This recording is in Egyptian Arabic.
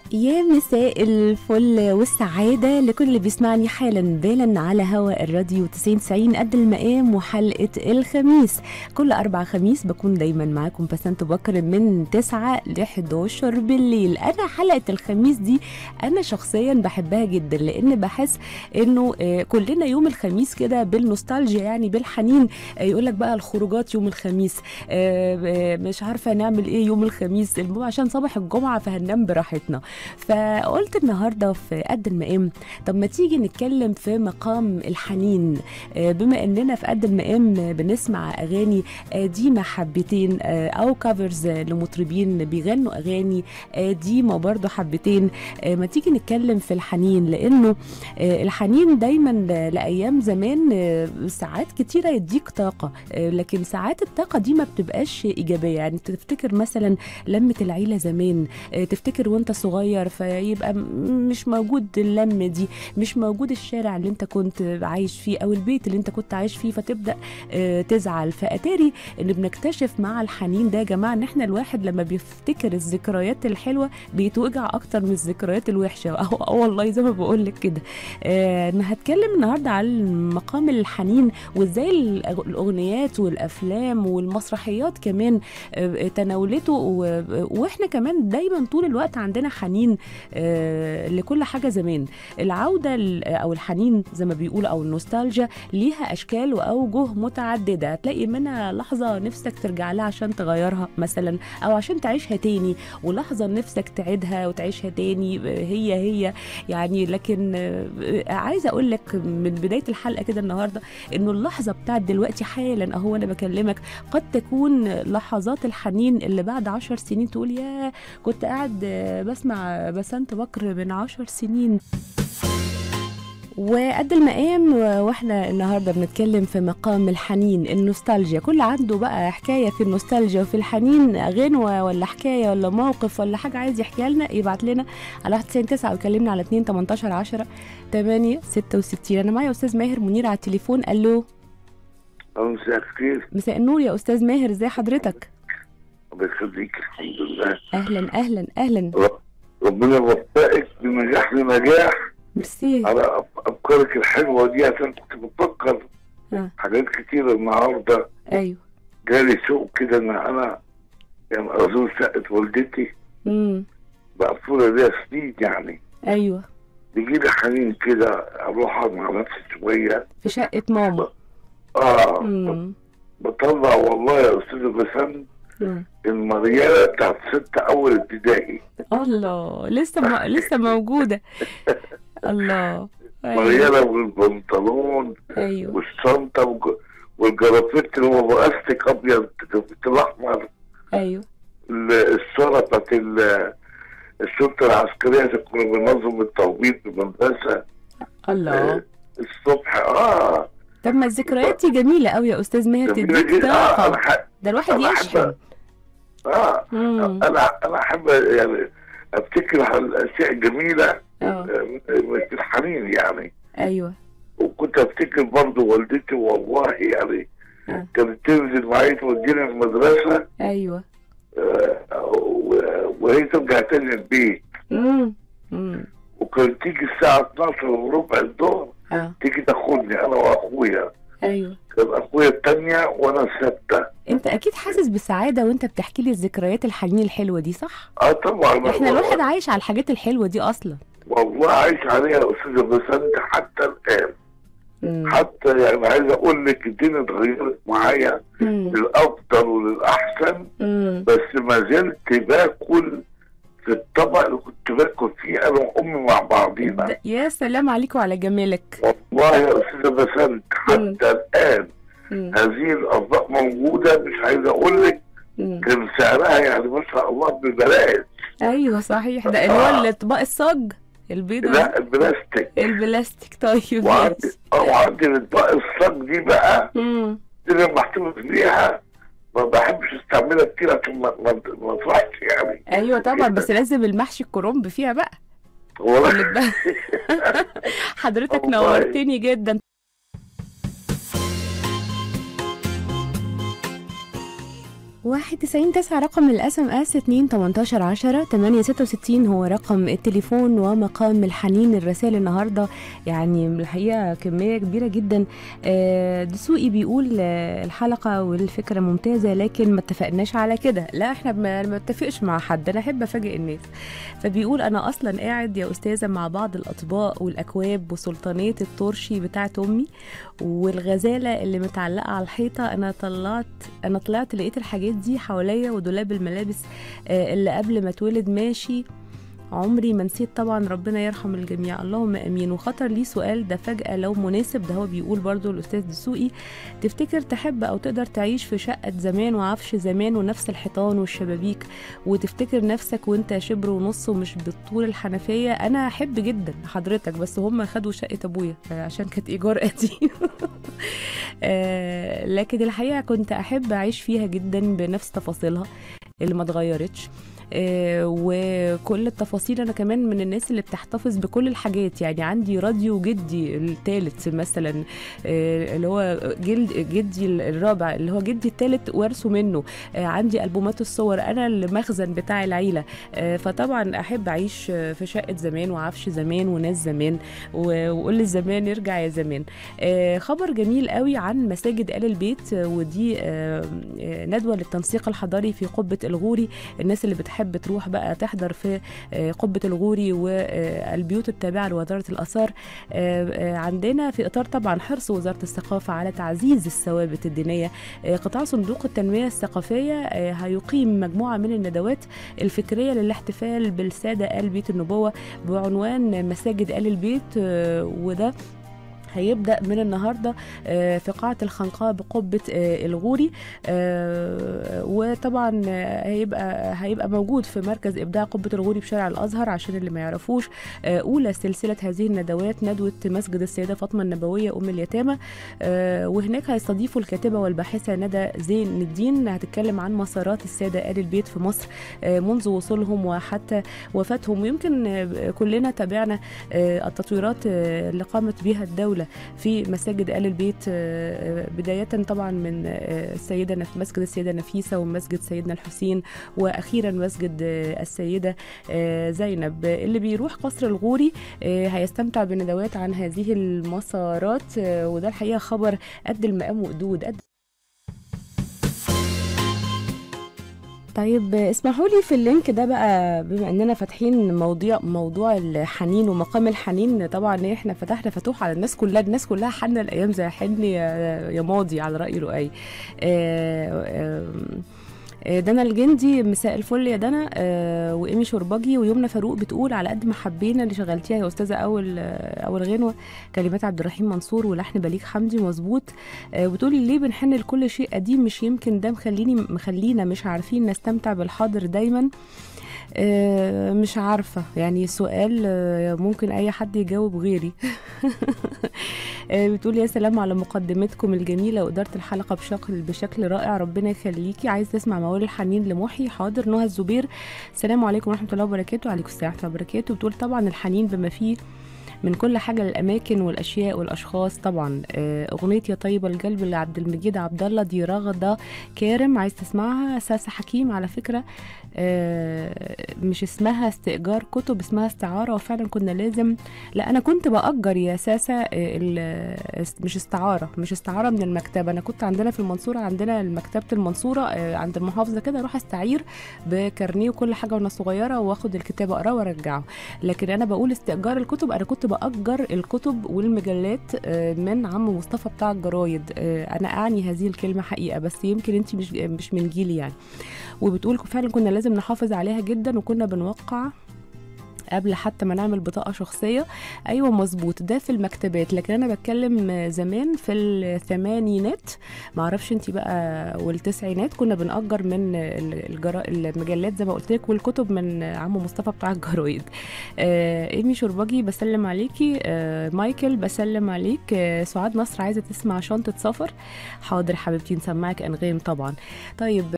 يا مساء الفل والسعادة لكل اللي بيسمعني حالا بالا على هواء الراديو 90 90 قد المقام وحلقة الخميس كل أربع خميس بكون دايما معاكم بسنت بكر من 9 ل 11 بالليل أنا حلقة الخميس دي أنا شخصيا بحبها جدا لأن بحس إنه آه، كلنا يوم الخميس كده بالنوستالجيا يعني بالحنين يقول لك بقى الخروجات يوم الخميس آه، آه، مش عارفة نعمل إيه يوم الخميس المهم عشان صباح الجمعة فهننام براحتنا فقلت النهارده في قد المقام طب ما تيجي نتكلم في مقام الحنين آه، بما اننا في قد المقام بنسمع اغاني قديمه حبتين آه، او كفرز لمطربين بيغنوا اغاني قديمه برضو حبتين آه، ما تيجي نتكلم في الحنين لانه آه، الحنين دايما لايام زمان آه، ساعات كتيره يديك طاقه آه، لكن ساعات الطاقه دي ما بتبقاش ايجابيه يعني تفتكر مثلا لمه العيله زمان آه، تفتكر وانت صغير فيبقى م- مش موجود اللمه دي مش موجود الشارع اللي انت كنت عايش فيه او البيت اللي انت كنت عايش فيه فتبدا آه، تزعل فاتاري ان بنكتشف مع الحنين ده يا جماعه ان احنا الواحد لما بيفتكر الذكريات الحلوه بيتوجع اكتر من الذكريات الوحشه اه آه والله زي ما بقول لك كده آه، انا هتكلم النهارده على مقام الحنين وازاي الأغ- الاغنيات والافلام والمسرحيات كمان آه، تناولته و- واحنا كمان دايما طول الوقت عندنا حنين آه، لكل حاجه زمان العوده ال- او الحنين زي ما بيقولوا او النوستالجيا ليها اشكال واوجه متعدده هتلاقي منها لحظه نفسك ترجع لها عشان تغيرها مثلا او عشان تعيشها تاني ولحظه نفسك تعيدها وتعيشها تاني آه، هي هي يعني لكن آه، عايزه اقول لك من بدايه الحلقه كده النهارده انه اللحظه بتاعت دلوقتي حالا اهو انا بكلمك قد تكون لحظات الحنين اللي بعد عشر سنين تقول يا كنت قاعد آه، بسمع بسنت بكر من عشر سنين وقد المقام واحنا النهارده بنتكلم في مقام الحنين النوستالجيا كل عنده بقى حكايه في النوستالجيا وفي الحنين غنوه ولا حكايه ولا موقف ولا حاجه عايز يحكيها لنا يبعت لنا على 199 ويكلمنا على 2 18 10 8 66 انا معايا استاذ ماهر منير على التليفون الو مساء الخير مساء النور يا استاذ ماهر ازي حضرتك الله يخليك الحمد لله اهلا اهلا اهلا رب- ربنا يوفقك من نجاح لنجاح ميرسي على أف- افكارك الحلوه دي عشان كنت بفكر آه. حاجات كتيره النهارده ايوه جالي شوق كده ان انا يعني ازور شقه والدتي امم مقفوله ليها سنين يعني ايوه بيجي لي حنين كده اروح اقعد مع نفسي شويه في شقه ماما اه امم بطلع والله يا استاذ بسام مم. المريالة بتاعت ستة أول ابتدائي الله لسه ما... لسه موجوده الله ايوه مريالة والبنطلون ايوه والشنطة والج- والجرافيت اللي هو بلاستيك أبيض الجرافيت الأحمر ايوه ال- الصورة بتاعت ال- الشرطة العسكرية اللي كنا بننظم التوبيخ في المدرسة الله آه، الصبح اه طب ما الذكريات دي جميله قوي يا استاذ ماهر جميلة تديك جدا. آه طاقه أنا ح- ده الواحد أنا يشحن أحب اه مم. أنا أنا أحب يعني أفتكر الأشياء الجميلة اه آه، مش الحنين يعني ايوه وكنت افتكر برضه والدتي والله يعني آه. كانت تنزل معايا توديني المدرسه ايوه آه، و- وهي ترجع تاني البيت امم امم وكانت تيجي الساعه 12 وربع الظهر اه تيجي تاخدني انا واخويا ايوه كان اخويا الثانيه وانا السادسه انت اكيد حاسس بسعاده وانت بتحكي لي الذكريات الحنين الحلوه دي صح اه طبعا احنا الواحد عايش على الحاجات الحلوه دي اصلا والله عايش عليها يا استاذه بسنت حتى الان مم. حتى يعني عايز اقول لك الدنيا اتغيرت معايا مم. للافضل وللاحسن مم. بس ما زلت باكل في الطبق اللي كنت باكل فيه انا وامي مع بعضينا ده- يا سلام عليك وعلى جمالك والله يا استاذه بسنت حتى الان مم. هذه الاطباق موجوده مش عايز اقول لك مم. كان سعرها يعني ما شاء الله ببلاش ايوه صحيح ده اللي هو آه. الاطباق الصاج البيضه لا البلاستيك البلاستيك طيب وعندي ماشي. اه وعندي الاطباق الصاج دي بقى مم. دي اللي محتفظ بيها ما بحبش استعملها كتير عشان ما ما ما تروحش يعني ايوه طبعا بس لازم المحشي الكرنب فيها بقى والله اللي بقى. حضرتك والله. نورتني جدا 91 تسعة رقم الاس ام اس 2 18 10 8 66 هو رقم التليفون ومقام الحنين الرسائل النهارده يعني الحقيقه كميه كبيره جدا آه، دسوقي بيقول آه، الحلقه والفكره ممتازه لكن ما اتفقناش على كده لا احنا ما ما اتفقش مع حد انا احب افاجئ الناس فبيقول انا اصلا قاعد يا استاذه مع بعض الاطباق والاكواب وسلطانيه الترشي بتاعت امي والغزاله اللي متعلقه على الحيطه انا طلعت انا طلعت لقيت الحاجات دي حواليا ودولاب الملابس آه، اللي قبل ما اتولد ماشي عمري ما نسيت طبعا ربنا يرحم الجميع اللهم امين وخطر لي سؤال ده فجاه لو مناسب ده هو بيقول برضو الاستاذ دسوقي تفتكر تحب او تقدر تعيش في شقه زمان وعفش زمان ونفس الحيطان والشبابيك وتفتكر نفسك وانت شبر ونص ومش بالطول الحنفيه انا احب جدا حضرتك بس هم خدوا شقه ابويا آه، عشان كانت ايجار قديم آه، لكن الحقيقه كنت احب اعيش فيها جدا بنفس تفاصيلها اللي ما اتغيرتش آه، وكل التفاصيل انا كمان من الناس اللي بتحتفظ بكل الحاجات يعني عندي راديو جدي الثالث مثلا آه، اللي هو جلد جدي الرابع اللي هو جدي الثالث وارثه منه آه، عندي البومات الصور انا المخزن بتاع العيله آه، فطبعا احب اعيش آه، في شقه زمان وعفش زمان وناس زمان و- وقول الزمان يرجع يا زمان آه، خبر جميل قوي عن مساجد آل البيت آه، ودي آه، آه، ندوه للتنسيق الحضاري في قبه الغوري الناس اللي بتحب تروح بقى تحضر في آه، قبه الغوري والبيوت التابعه لوزاره الاثار آه، آه، عندنا في اطار طبعا حرص وزاره الثقافه على تعزيز الثوابت الدينيه آه، قطاع صندوق التنميه الثقافيه آه، هيقيم مجموعه من الندوات الفكريه للاحتفال بالساده ال بيت النبوه بعنوان مساجد ال البيت آه، وده هيبدا من النهارده آه، في قاعه الخنقاء بقبه آه، الغوري آه، وطبعا آه، هيبقى هيبقى موجود في مركز ابداع قبه الغوري بشارع الازهر عشان اللي ما يعرفوش آه، اولى سلسله هذه الندوات ندوه مسجد السيده فاطمه النبويه ام اليتامى آه، وهناك هيستضيفوا الكاتبه والباحثه ندى زين الدين هتتكلم عن مسارات الساده ال البيت في مصر آه، منذ وصولهم وحتى وفاتهم ويمكن آه، كلنا تابعنا آه، التطويرات آه، اللي قامت بها الدوله في مساجد ال البيت آه، آه، بدايه طبعا من آه، السيده نف- مسجد السيده نفيسه ومسجد سيدنا الحسين واخيرا مسجد آه، السيده آه، زينب اللي بيروح قصر الغوري آه، هيستمتع بندوات عن هذه المسارات آه، وده الحقيقه خبر قد المقام وقدود قد طيب اسمحوا لي في اللينك ده بقى بما اننا فاتحين موضوع موضوع الحنين ومقام الحنين طبعا احنا فتحنا فتوح على الناس كلها الناس كلها حنة الايام زي حن يا يا ماضي على راي لؤي آه، آم، آه، دنا الجندي مساء الفل يا دنا آه، وايمي شربجي ويمنى فاروق بتقول على قد ما حبينا اللي شغلتيها يا استاذه اول آه، اول غنوه كلمات عبد الرحيم منصور ولحن بليغ حمدي مظبوط آه، بتقولي ليه بنحن لكل شيء قديم مش يمكن ده مخليني مخلينا مش عارفين نستمتع بالحاضر دايما آه، مش عارفة يعني سؤال آه، ممكن أي حد يجاوب غيري آه، بتقول يا سلام على مقدمتكم الجميلة وإدارة الحلقة بشكل بشكل رائع ربنا يخليكي عايز تسمع موال الحنين لمحي حاضر نهى الزبير السلام عليكم ورحمة الله وبركاته وعليكم السلام ورحمة الله وبركاته بتقول طبعا الحنين بما فيه من كل حاجة للأماكن والأشياء والأشخاص طبعا آه، أغنية يا طيب القلب لعبد المجيد عبد الله دي رغدة كارم عايز تسمعها ساسة حكيم على فكرة آه، مش اسمها استئجار كتب اسمها استعارة وفعلا كنا لازم لا أنا كنت بأجر يا ساسة آه، ال- مش استعارة مش استعارة من المكتبة أنا كنت عندنا في المنصورة عندنا مكتبة المنصورة آه، عند المحافظة كده أروح أستعير بكارنيه وكل حاجة وأنا صغيرة وآخد الكتاب أقراه وأرجعه لكن أنا بقول استئجار الكتب أنا كنت بأجر الكتب والمجلات آه، من عم مصطفى بتاع الجرايد آه، أنا أعني هذه الكلمة حقيقة بس يمكن أنت مش مش من جيلي يعني وبتقول فعلا كنا لازم نحافظ عليها جدا وكنا بنوقع قبل حتى ما نعمل بطاقه شخصيه ايوه مظبوط ده في المكتبات لكن انا بتكلم زمان في الثمانينات معرفش انت بقى والتسعينات كنا بنأجر من الجرا... المجلات زي ما قلت لك والكتب من عم مصطفى بتاع الجرايد آه ايمي شربجي بسلم عليكي آه مايكل بسلم عليك آه سعاد نصر عايزه تسمع شنطه سفر حاضر حبيبتي نسمعك انغام طبعا طيب